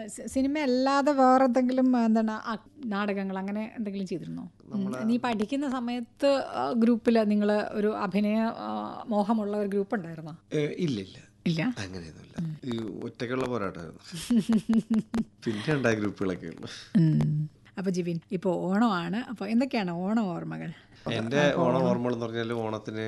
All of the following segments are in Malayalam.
സി- സിനിമ അല്ലാതെ വേറെ എന്തെങ്കിലും എന്താണ് ആ, നാടകങ്ങൾ അങ്ങനെ എന്തെങ്കിലും ചെയ്തിരുന്നോ ഉം. നീ പഠിക്കുന്ന സമയത്ത് ഗ്രൂപ്പിൽ നിങ്ങൾ ഒരു അഭിനയ ആ, മോഹമുള്ള ഒരു ഗ്രൂപ്പ് ഉണ്ടായിരുന്നോ ഏ, ഇല്ല ഇല്ല ഇല്ല അങ്ങനെയൊന്നുമില്ല ഈ ഒറ്റയ്ക്കുള്ള പോരാട്ടമായിരുന്നു പിന്നെ ഉണ്ടായ ഗ്രൂപ്പുകളൊക്കെ ഉള്ളു അപ്പോൾ ജിബിൻ ഇപ്പോൾ ഓണമാണ് അപ്പോൾ എന്തൊക്കെയാണ് ഓണം ഓർമ്മകൾ എന്റെ ഓണം ഓർമ്മകൾ എന്ന് പറഞ്ഞാൽ ഓണത്തിന്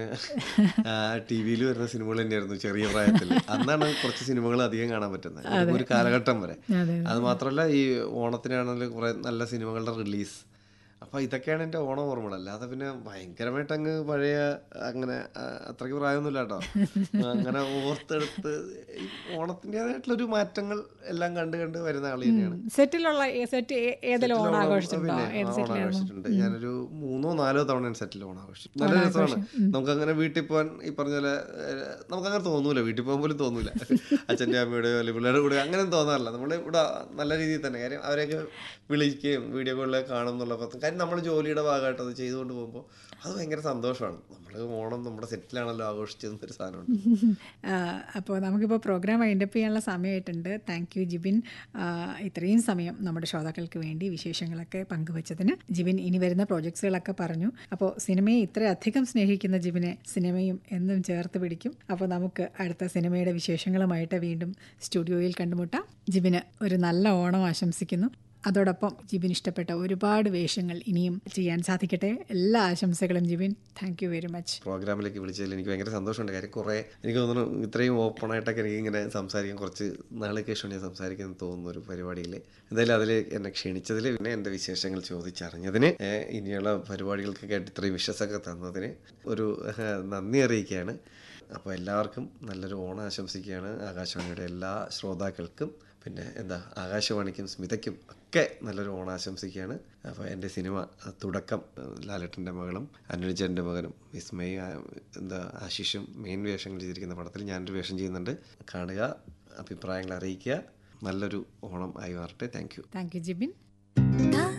ടി വിയിൽ വരുന്ന സിനിമകൾ തന്നെയായിരുന്നു ചെറിയ പ്രായത്തിൽ അന്നാണ് കുറച്ച് സിനിമകൾ അധികം കാണാൻ പറ്റുന്നത് ഒരു- ഒരു കാലഘട്ടം വരെ അതെ അത് മാത്രമല്ല ഈ ഓണത്തിനാണെങ്കിൽ കുറെ നല്ല സിനിമകളുടെ റിലീസ് അപ്പൊ ഇതൊക്കെയാണ് എൻ്റെ ഓണം ഓർമ്മകൾ അല്ലാതെ പിന്നെ ഭയങ്കരമായിട്ട് അങ്ങ് പഴയ അങ്ങനെ ആ, അത്രയ്ക്ക് പ്രായമൊന്നുമില്ല കേട്ടോ അങ്ങനെ ഓർത്തെടുത്ത് ഈ ഓണത്തിൻ്റെതായിട്ടുള്ളൊരു മാറ്റങ്ങൾ എല്ലാം കണ്ട് കണ്ട് വരുന്ന ആള് തന്നെയാണ് സെറ്റിലുള്ള സെറ്റ് ഏതെങ്കിലും ഓണം ആഘോഷിച്ചിട്ടുണ്ടോ പിന്നെ ഏത് ഓണം സെറ്റിലായിരുന്നു ആഘോഷിച്ചിട്ടുണ്ട് ഞാനൊരു മൂന്നോ നാലോ തവണ ഞാൻ സെറ്റിൽ ഓണം ആഘോഷിച്ചു നല്ല രസമാണ് നമുക്ക് അങ്ങനെ വീട്ടിൽ പോകാൻ ഈ പറഞ്ഞ പോലെ ഏഹ്, നമുക്കങ്ങനെ തോന്നൂല വീട്ടിൽ പോകാൻ പോലും തോന്നൂല അച്ഛൻ്റെ അമ്മയുടെയോ അല്ലെങ്കിൽ പിള്ളേരുടെ കൂടെ അങ്ങനെ തോന്നാറില്ല നമ്മൾ ഇവിടെ നല്ല രീതിയിൽ തന്നെ കാര്യം അവരെയൊക്കെ വിളിക്കുകയും വീഡിയോ കോളിലൊക്കെ കാണും എന്നുള്ള കാര്യം നമ്മൾ ജോലിയുടെ ഭാഗമായിട്ട് അത് ചെയ്തുകൊണ്ട് പോകുമ്പോൾ അത് ഭയങ്കര സന്തോഷമാണ് നമ്മൾ ഓണം നമ്മുടെ സെറ്റിലാണല്ലോ ആഘോഷിച്ചതെന്നൊരു സാധനമുണ്ട് അപ്പോൾ നമുക്കിപ്പോൾ പ്രോഗ്രാം വൈൻഡപ്പ് ചെയ്യാനുള്ള സമയമായിട്ടുണ്ട് താങ്ക് യു ജിബിൻ ആ, ഇത്രയും സമയം നമ്മുടെ ശ്രോതാക്കൾക്ക് വേണ്ടി വിശേഷങ്ങളൊക്കെ പങ്കുവച്ചതിന് ജിബിൻ ഇനി വരുന്ന പ്രോജക്ട്സുകളൊക്കെ പറഞ്ഞു അപ്പോൾ സിനിമയെ ഇത്രയധികം സ്നേഹിക്കുന്ന ജിബിനെ സിനിമയും എന്നും ചേർത്ത് പിടിക്കും അപ്പോൾ നമുക്ക് അടുത്ത സിനിമയുടെ വിശേഷങ്ങളുമായിട്ട് വീണ്ടും സ്റ്റുഡിയോയിൽ കണ്ടുമുട്ടാം ജിബിന് ഒരു നല്ല ഓണം ആശംസിക്കുന്നു അതോടൊപ്പം ജിബിൻ ഇഷ്ടപ്പെട്ട ഒരുപാട് വേഷങ്ങൾ ഇനിയും ചെയ്യാൻ സാധിക്കട്ടെ എല്ലാ ആശംസകളും Jibin thank you very much പ്രോഗ്രാമിലേക്ക് വിളിച്ചതിൽ എനിക്ക് ഭയങ്കര സന്തോഷമുണ്ട് കാര്യം കുറേ എനിക്ക് തോന്നുന്നു ഇത്രയും ഓപ്പൺ ആയിട്ടൊക്കെ എനിക്ക് ഇങ്ങനെ സംസാരിക്കാൻ കുറച്ച് നാളേക്ക് ശേഷമാണ് ഞാൻ സംസാരിക്കാൻ തോന്നുന്ന ഒരു പരിപാടിയിൽ എന്തായാലും അതിൽ എന്നെ ക്ഷണിച്ചതിൽ പിന്നെ എൻ്റെ വിശേഷങ്ങൾ ചോദിച്ചറിഞ്ഞതിന് ഏഹ്, ഇനിയുള്ള പരിപാടികൾക്കൊക്കെ ആയിട്ട് ഇത്രയും വിശ്വസമൊക്കെ തന്നതിന് ഒരു ഏഹ്, നന്ദി അറിയിക്കുകയാണ് അപ്പോൾ എല്ലാവർക്കും നല്ലൊരു ഓണം ആശംസിക്കുകയാണ് ആകാശവാണിയുടെ എല്ലാ ശ്രോതാക്കൾക്കും പിന്നെ എന്താ ആകാശവാണിക്കും സ്മിതയ്ക്കും ഒക്കെ നല്ലൊരു ഓണം ആശംസിക്കുകയാണ് അപ്പോൾ എൻ്റെ സിനിമ അഹ് തുടക്കം അഹ് ലാലേട്ടൻ്റെ മകളും അനുജൻ്റെ മകനും വിസ്മയും ആ, എന്താ ആശിഷും മെയിൻ വേഷങ്ങൾ ചെയ്തിരിക്കുന്ന പടത്തിൽ ഞാനൊരു വേഷം ചെയ്യുന്നുണ്ട് കാണുക അഭിപ്രായങ്ങൾ അറിയിക്കുക നല്ലൊരു ഓണം ആയി മാറട്ടെ thank you thank you Jibin ധ